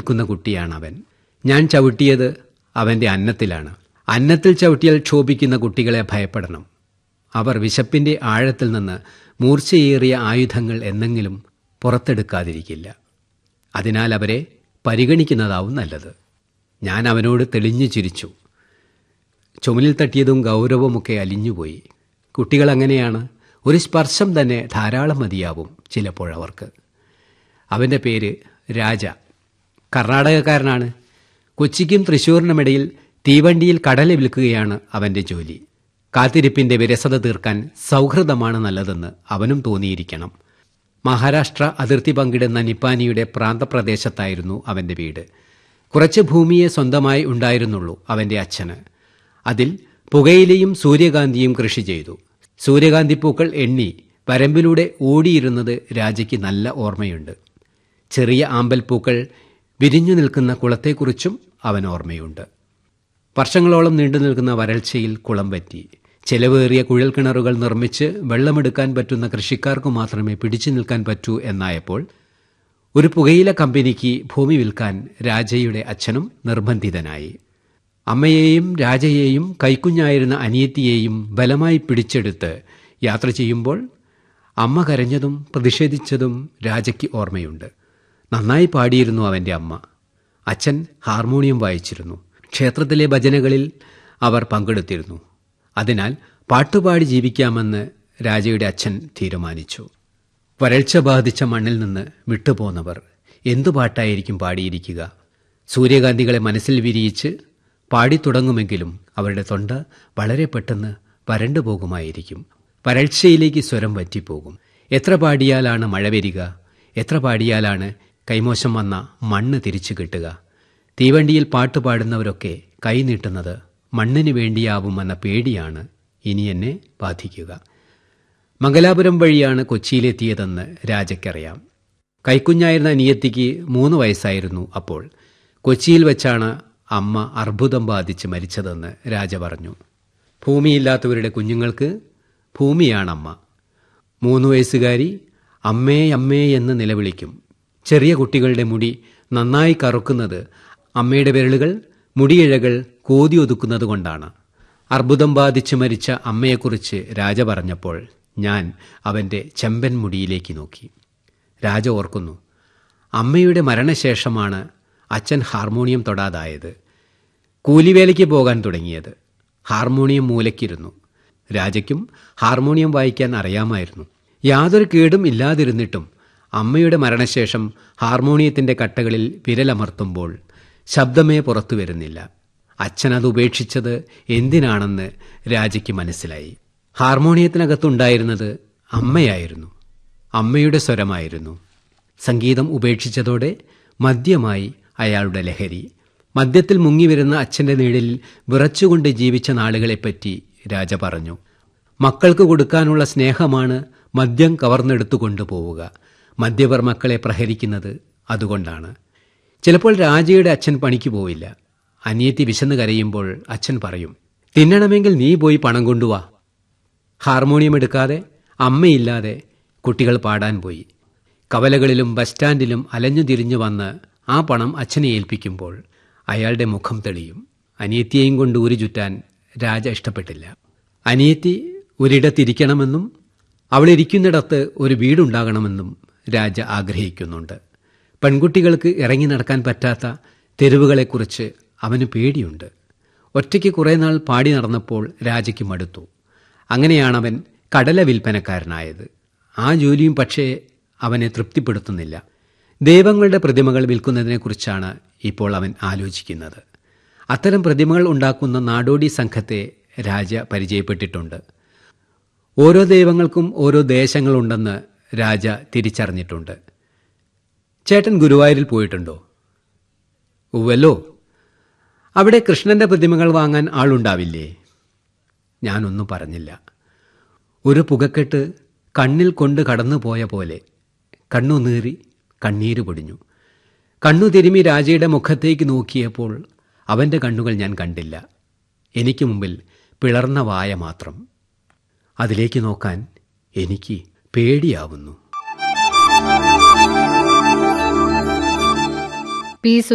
നിൽക്കുന്ന കുട്ടിയാണ് അവൻ ഞാൻ ചവിട്ടിയത് അവന്റെ അന്നത്തിലാണ് അന്നത്തിൽ ചവിട്ടിയാൽ ക്ഷോഭിക്കുന്ന കുട്ടികളെ ഭയപ്പെടണം അവർ വിശപ്പിന്റെ ആഴത്തിൽ നിന്ന് മൂർച്ചയേറിയ ആയുധങ്ങൾ എന്നെങ്കിലും പുറത്തെടുക്കാതിരിക്കില്ല അതിനാൽ അവരെ പരിഗണിക്കുന്നതാവും നല്ലത് ഞാൻ അവനോട് തെളിഞ്ഞു ചിരിച്ചു ചുമലിൽ തട്ടിയതും ഗൗരവമൊക്കെ അലിഞ്ഞുപോയി കുട്ടികൾ അങ്ങനെയാണ് ഒരു സ്പർശം തന്നെ ധാരാളം മതിയാവും ചിലപ്പോഴവർക്ക് അവൻ്റെ പേര് രാജ കർണാടകക്കാരനാണ് കൊച്ചിക്കും തൃശ്ശൂരിനുമിടയിൽ തീവണ്ടിയിൽ കടല വിൽക്കുകയാണ് അവൻ്റെ ജോലി കാത്തിരിപ്പിന്റെ വിരസത തീർക്കാൻ സൗഹൃദമാണ് നല്ലതെന്ന് അവനും തോന്നിയിരിക്കണം മഹാരാഷ്ട്ര അതിർത്തി പങ്കിടുന്ന നിപ്പാനിയുടെ പ്രാന്തപ്രദേശത്തായിരുന്നു അവൻ്റെ വീട് കുറച്ച് ഭൂമിയെ സ്വന്തമായി ഉണ്ടായിരുന്നുള്ളൂ അവൻ്റെ അച്ഛന് അതിൽ പുകയിലയും സൂര്യകാന്തിയും കൃഷി ചെയ്തു സൂര്യകാന്തി പൂക്കൾ എണ്ണി വരമ്പിലൂടെ ഓടിയിരുന്നത് രാജയ്ക്ക് നല്ല ഓർമ്മയുണ്ട് ചെറിയ ആമ്പൽപ്പൂക്കൾ വിരിഞ്ഞു നിൽക്കുന്ന കുളത്തെക്കുറിച്ചും അവൻ ഓർമ്മയുണ്ട് വർഷങ്ങളോളം നീണ്ടു നിൽക്കുന്ന വരൾച്ചയിൽ കുളം പറ്റി ചെലവേറിയ കുഴൽക്കിണറുകൾ നിർമ്മിച്ച് വെള്ളമെടുക്കാൻ പറ്റുന്ന കൃഷിക്കാർക്ക് മാത്രമേ പിടിച്ചു നിൽക്കാൻ പറ്റൂ എന്നായപ്പോൾ ഒരു പുകയില കമ്പനിക്ക് ഭൂമി വിൽക്കാൻ രാജയുടെ അച്ഛനും നിർബന്ധിതനായി അമ്മയെയും രാജയെയും കൈക്കുഞ്ഞായിരുന്ന അനിയത്തിയെയും ബലമായി പിടിച്ചെടുത്ത് യാത്ര ചെയ്യുമ്പോൾ അമ്മ കരഞ്ഞതും പ്രതിഷേധിച്ചതും രാജയ്ക്ക് ഓർമ്മയുണ്ട് നന്നായി പാടിയിരുന്നു അവൻ്റെ അമ്മ അച്ഛൻ ഹാർമോണിയം വായിച്ചിരുന്നു ക്ഷേത്രത്തിലെ ഭജനകളിൽ അവർ പങ്കെടുത്തിരുന്നു അതിനാൽ പാട്ടുപാടി ജീവിക്കാമെന്ന് രാജയുടെ അച്ഛൻ തീരുമാനിച്ചു വരൾച്ച ബാധിച്ച മണ്ണിൽ നിന്ന് വിട്ടുപോന്നവർ എന്തു പാട്ടായിരിക്കും പാടിയിരിക്കുക സൂര്യകാന്തികളെ മനസ്സിൽ വിരിയിച്ച് പാടിത്തുടങ്ങുമെങ്കിലും അവരുടെ തൊണ്ട വളരെ പെട്ടെന്ന് വരണ്ടു പോകുമായിരിക്കും വരൾച്ചയിലേക്ക് സ്വരം വറ്റിപ്പോകും എത്ര പാടിയാലാണ് മഴ വരിക എത്ര പാടിയാലാണ് കൈമോശം വന്ന മണ്ണ് തിരിച്ചു കിട്ടുക തീവണ്ടിയിൽ പാട്ട് പാടുന്നവരൊക്കെ കൈനീട്ടുന്നത് മണ്ണിന് വേണ്ടിയാവുമെന്ന പേടിയാണ് ഇനി എന്നെ ബാധിക്കുക മംഗലാപുരം വഴിയാണ് കൊച്ചിയിലെത്തിയതെന്ന് രാജയ്ക്കറിയാം കൈക്കുഞ്ഞായിരുന്ന നിയത്തിക്ക് മൂന്ന് വയസ്സായിരുന്നു അപ്പോൾ കൊച്ചിയിൽ വെച്ചാണ് അമ്മ അർബുദം ബാധിച്ച് മരിച്ചതെന്ന് രാജ പറഞ്ഞു ഭൂമിയില്ലാത്തവരുടെ കുഞ്ഞുങ്ങൾക്ക് ഭൂമിയാണമ്മ മൂന്ന് വയസ്സുകാരി അമ്മേ അമ്മേ എന്ന് നിലവിളിക്കും ചെറിയ കുട്ടികളുടെ മുടി നന്നായി കറുക്കുന്നത് അമ്മയുടെ വിരലുകൾ മുടിയിഴകൾ കോതി ഒതുക്കുന്നത് കൊണ്ടാണ് അർബുദം ബാധിച്ച് മരിച്ച അമ്മയെക്കുറിച്ച് രാജ പറഞ്ഞപ്പോൾ ഞാൻ അവൻ്റെ ചെമ്പൻ മുടിയിലേക്ക് നോക്കി രാജ ഓർക്കുന്നു അമ്മയുടെ മരണശേഷമാണ് അച്ഛൻ ഹാർമോണിയം തൊടാതായത് കൂലിവേലയ്ക്ക് പോകാൻ തുടങ്ങിയത് ഹാർമോണിയം മൂലയ്ക്കിരുന്നു രാജയ്ക്കും ഹാർമോണിയം വായിക്കാൻ അറിയാമായിരുന്നു യാതൊരു കേടും ഇല്ലാതിരുന്നിട്ടും അമ്മയുടെ മരണശേഷം ഹാർമോണിയത്തിന്റെ കട്ടകളിൽ വിരലമർത്തുമ്പോൾ ശബ്ദമേ പുറത്തു വരുന്നില്ല അച്ഛൻ അത് ഉപേക്ഷിച്ചത് എന്തിനാണെന്ന് രാജയ്ക്ക് മനസ്സിലായി ഹാർമോണിയത്തിനകത്തുണ്ടായിരുന്നത് അമ്മയായിരുന്നു അമ്മയുടെ സ്വരമായിരുന്നു സംഗീതം ഉപേക്ഷിച്ചതോടെ മദ്യമായി അയാളുടെ ലഹരി മദ്യത്തിൽ മുങ്ങിവരുന്ന അച്ഛന്റെ നിഴലിൽ വിറച്ചുകൊണ്ട് ജീവിച്ച നാളുകളെപ്പറ്റി രാജ പറഞ്ഞു മക്കൾക്ക് കൊടുക്കാനുള്ള സ്നേഹമാണ് മദ്യം കവർന്നെടുത്തു കൊണ്ടുപോവുക മദ്യപർ മക്കളെ പ്രഹരിക്കുന്നത് അതുകൊണ്ടാണ് ചിലപ്പോൾ രാജയുടെ അച്ഛൻ പണിക്ക് പോവില്ല അനിയത്തി വിശന്ന് കരയുമ്പോൾ അച്ഛൻ പറയും തിന്നണമെങ്കിൽ നീ പോയി പണം കൊണ്ടുവാ ഹാർമോണിയം എടുക്കാതെ അമ്മയില്ലാതെ കുട്ടികൾ പാടാൻ പോയി കവലകളിലും ബസ് സ്റ്റാൻഡിലും അലഞ്ഞു തിരിഞ്ഞു വന്ന് ആ പണം അച്ഛനെ ഏൽപ്പിക്കുമ്പോൾ അയാളുടെ മുഖം തെളിയും അനിയത്തിയെയും കൊണ്ട് ഊരി ചുറ്റാൻ രാജ ഇഷ്ടപ്പെട്ടില്ല അനിയത്തി ഒരിടത്തിരിക്കണമെന്നും അവളിരിക്കുന്നിടത്ത് ഒരു വീടുണ്ടാകണമെന്നും രാജ ആഗ്രഹിക്കുന്നുണ്ട് പെൺകുട്ടികൾക്ക് ഇറങ്ങി നടക്കാൻ പറ്റാത്ത തെരുവുകളെക്കുറിച്ച് അവന് പേടിയുണ്ട് ഒറ്റയ്ക്ക് കുറേ നാൾ പാടി നടന്നപ്പോൾ രാജയ്ക്ക് മടുത്തു അങ്ങനെയാണവൻ കടല വിൽപ്പനക്കാരനായത് ആ ജോലിയും പക്ഷേ അവനെ തൃപ്തിപ്പെടുത്തുന്നില്ല ദൈവങ്ങളുടെ പ്രതിമകൾ വിൽക്കുന്നതിനെക്കുറിച്ചാണ് ഇപ്പോൾ അവൻ ആലോചിക്കുന്നത് അത്തരം പ്രതിമകൾ ഉണ്ടാക്കുന്ന നാടോടി സംഘത്തെ രാജ പരിചയപ്പെട്ടിട്ടുണ്ട് ഓരോ ദൈവങ്ങൾക്കും ഓരോ ദേശങ്ങളുണ്ടെന്ന് രാജ തിരിച്ചറിഞ്ഞിട്ടുണ്ട് ചേട്ടൻ ഗുരുവായൂരിൽ പോയിട്ടുണ്ടോ ഉവ്വല്ലോ അവിടെ കൃഷ്ണന്റെ പ്രതിമകൾ വാങ്ങാൻ ആളുണ്ടാവില്ലേ ഞാനൊന്നും പറഞ്ഞില്ല ഒരു പുകക്കെട്ട് കണ്ണിൽ കൊണ്ട് കടന്നുപോയ പോലെ കണ്ണു നീറി കണ്ണീര് പൊടിഞ്ഞു കണ്ണു തിരുമി രാജയുടെ മുഖത്തേക്ക് നോക്കിയപ്പോൾ അവൻ്റെ കണ്ണുകൾ ഞാൻ കണ്ടില്ല എനിക്ക് മുമ്പിൽ പിളർന്ന വായ മാത്രം അതിലേക്ക് നോക്കാൻ എനിക്ക് പേടിയാവുന്നു പി